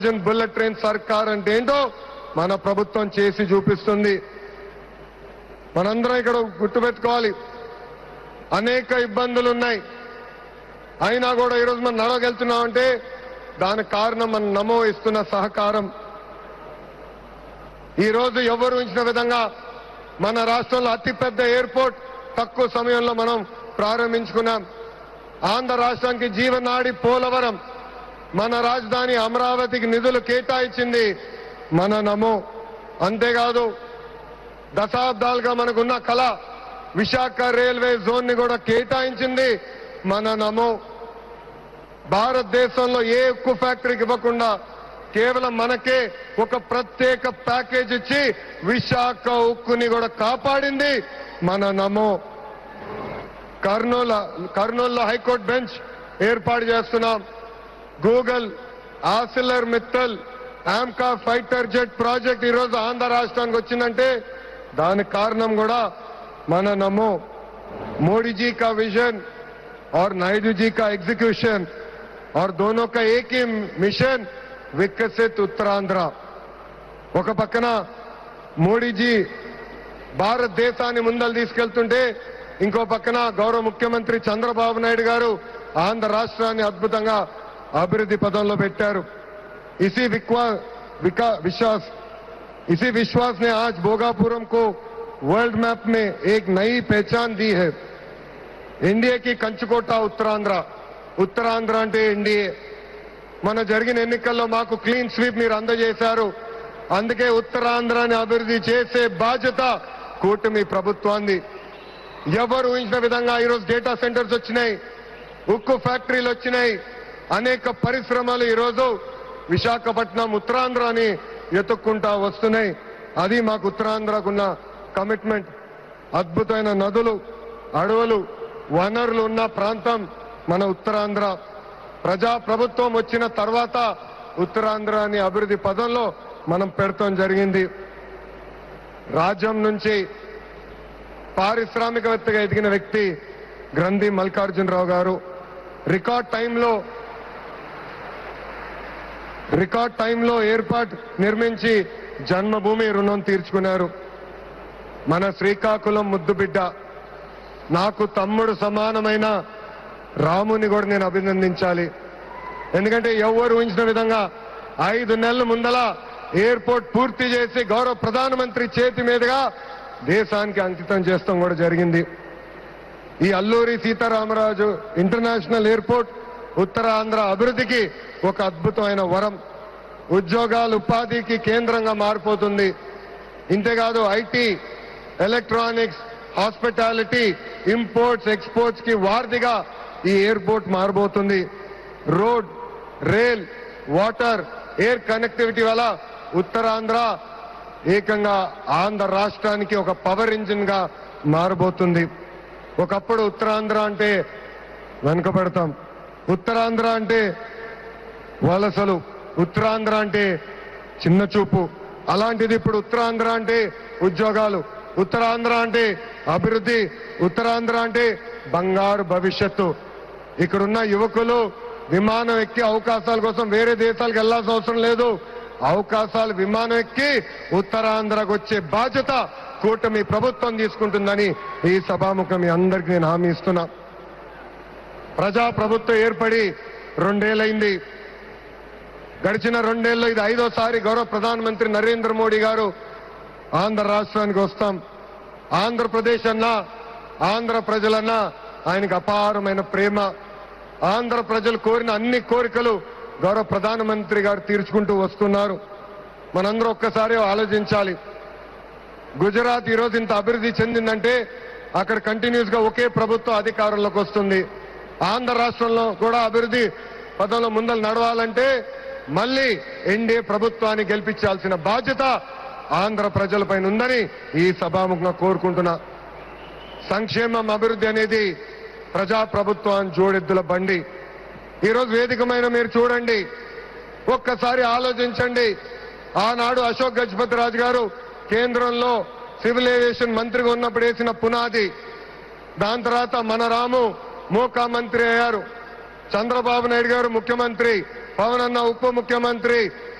Jan bullet train సర్కార్ అంటే ఏంటో మన ప్రభుత్వం చేసి చూపిస్తుంది మనందరం ఇక్కడ గుర్తుపెట్టుకోవాలి అనేక ఇబ్బందులు ఉన్నాయి అయినా కూడా ఈరోజు మనం నడవగలుగుతున్నామంటే దానికి కారణం మన నమో ఇస్తున్న సహకారం ఈ రోజు ఎవరు ఉంచిన విధంగా మన రాష్ట్రంలో అతిపెద్ద ఎయిర్పోర్ట్ తక్కువ సమయంలో మనం ప్రారంభించుకున్నాం ఆంధ్ర రాష్ట్రానికి జీవనాడి పోలవరం మన రాజధాని అమరావతికి నిధులు కేటాయించింది మన నమో అంతేకాదు దశాబ్దాలుగా మనకున్న కళ విశాఖ రైల్వే జోన్ ని కూడా కేటాయించింది మన నమో భారతదేశంలో ఏ ఉక్కు ఫ్యాక్టరీకి ఇవ్వకుండా కేవలం మనకే ఒక ప్రత్యేక ప్యాకేజ్ ఇచ్చి విశాఖ ఉక్కుని కూడా కాపాడింది మన నమో కర్నూలు కర్నూలులో హైకోర్టు బెంచ్ ఏర్పాటు చేస్తున్నాం Google Arcelor Mittal AMCA fighter jet project ఈరోజు ఆంధ్ర రాష్ట్రానికి వచ్చిందంటే దానికి కారణం కూడా మన నమో मोदी जी का विजन और नायडू जी का एग्जीक्यूशन और दोनों का एक ही मिशन विकसित उत्तरांध्र ఒక పక్కన మోడీజీ భారతదేశాన్ని ముందలు తీసుకెళ్తుంటే ఇంకో పక్కన గౌరవ ముఖ్యమంత్రి చంద్రబాబు నాయుడు గారు ఆంధ్ర రాష్ట్రాన్ని అద్భుతంగా అభివృద్ధి పదంలో పెట్టారు इसी विक्वा विका विश्वास इसी विश्वास ने आज भोगापुरम को वर्ल्ड मैप में एक नई पहचान दी है ఎన్డీఏ కి కంచుకోట ఉత్తరాంధ్ర ఉత్తరాంధ్ర అంటే ఎన్డీఏ మన జరిగిన ఎన్నికల్లో మాకు క్లీన్ స్వీప్ మీరు అందజేశారు అందుకే ఉత్తరాంధ్రాన్ని అభివృద్ధి చేసే బాధ్యత కూటమి ప్రభుత్వాన్ని ఎవరు ఊహించిన విధంగా ఈరోజు డేటా సెంటర్స్ వచ్చినాయి ఉక్కు ఫ్యాక్టరీలు వచ్చినాయి అనేక పరిశ్రమలు ఈరోజు విశాఖపట్నం ఉత్తరాంధ్రాని ఎత్తుక్కుంటా వస్తున్నాయి అది మాకు ఉత్తరాంధ్రకున్న కమిట్మెంట్ అద్భుతమైన నదులు అడవులు వనరులు ఉన్న ప్రాంతం మన ఉత్తరాంధ్ర ప్రజా ప్రభుత్వం వచ్చిన తర్వాత ఉత్తరాంధ్రాని అభివృద్ధి పదంలో మనం పెడతాం జరిగింది రాజ్యం నుంచి పారిశ్రామికవేత్తగా ఎదిగిన వ్యక్తి గ్రంథి మల్లికార్జునరావు గారు రికార్డ్ టైంలో రికార్డ్ టైంలో ఏర్పాటు నిర్మించి జన్మభూమి రుణం తీర్చుకున్నారు మన శ్రీకాకుళం ముద్దుబిడ్డ నాకు తమ్ముడు సమానమైన రాముని కూడా నేను అభినందించాలి ఎందుకంటే ఎవరు ఊహించిన విధంగా ఐదు నెలల ముందల ఎయిర్పోర్ట్ పూర్తి చేసి గౌరవ ప్రధానమంత్రి చేతి మీదుగా దేశానికి అంకితం చేస్తాం కూడా జరిగింది ఈ అల్లూరి సీతారామరాజు ఇంటర్నేషనల్ ఎయిర్పోర్ట్ ఉత్తరాంధ్ర అభివృద్ధికి ఒక అద్భుతమైన వరం ఉద్యోగాలు ఉపాధికి కేంద్రంగా మారిపోతుంది ఇంతేకాదు IT electronics hospitality imports exports కి వారధిగా ఈ ఎయిర్పోర్ట్ మారబోతుంది road rail water air connectivity వల్ల ఉత్తరాంధ్ర ఏకంగా ఆంధ్ర రాష్ట్రానికి ఒక పవర్ ఇంజిన్ గా మారబోతుంది ఒకప్పుడు ఉత్తరాంధ్ర అంటే వెనుకబడతాం ఉత్తరాంధ్ర అంటే వలసలు ఉత్తరాంధ్ర అంటే చిన్న చూపు అలాంటిది ఇప్పుడు ఉత్తరాంధ్ర అంటే ఉద్యోగాలు ఉత్తరాంధ్ర అంటే అభివృద్ధి ఉత్తరాంధ్ర అంటే బంగారు భవిష్యత్తు ఇక్కడున్న యువకులు విమానం ఎక్కి అవకాశాల కోసం వేరే దేశాలకు వెళ్లాల్సిన అవసరం లేదు అవకాశాలు విమానం ఎక్కి ఉత్తరాంధ్రకు వచ్చే బాధ్యత కూటమి ప్రభుత్వం తీసుకుంటుందని ఈ సభాముఖం మీ అందరికీ నేను హామీ ఇస్తున్నా ప్రజా ప్రభుత్వం ఏర్పడి రెండేళ్లైంది గడిచిన రెండేళ్ళు ఇది ఐదోసారి గౌరవ ప్రధానమంత్రి నరేంద్ర మోడీ గారు ఆంధ్ర రాష్ట్రానికి వస్తాం ఆంధ్రప్రదేశ్ అన్నా ఆంధ్ర ప్రజలన్నా ఆయనకు అపారమైన ప్రేమ ఆంధ్ర ప్రజలు కోరిన అన్ని కోరికలు గౌరవ ప్రధానమంత్రి గారు తీర్చుకుంటూ వస్తున్నారు మనందరూ ఒక్కసారి ఆలోచించాలి గుజరాత్ ఈ రోజు ఇంత అభివృద్ధి చెందిందంటే అక్కడ కంటిన్యూస్ గా ఒకే ప్రభుత్వం అధికారంలోకి వస్తుంది ఆంధ్ర రాష్ట్రంలో కూడా అభివృద్ధి పదంలో ముందలు నడవాలంటే మళ్ళీ ఎన్డీఏ ప్రభుత్వాన్ని గెలిపించాల్సిన బాధ్యత ఆంధ్ర ప్రజలపైన ఉందని ఈ సభాముఖంగా కోరుకుంటున్నా సంక్షేమం అభివృద్ధి అనేది ప్రజా ప్రభుత్వాన్ని జోడెద్దుల బండి ఈరోజు వేదికమైన మీరు చూడండి ఒక్కసారి ఆలోచించండి ఆనాడు అశోక్ గజపతి రాజు గారు కేంద్రంలో సివిల్ ఏవియేషన్ మంత్రిగా ఉన్నప్పుడు వేసిన పునాది దాని తర్వాత మన రాము మోకా మంత్రి అయ్యారు చంద్రబాబు నాయుడు గారు ముఖ్యమంత్రి పవన్ అన్న ఉప ముఖ్యమంత్రి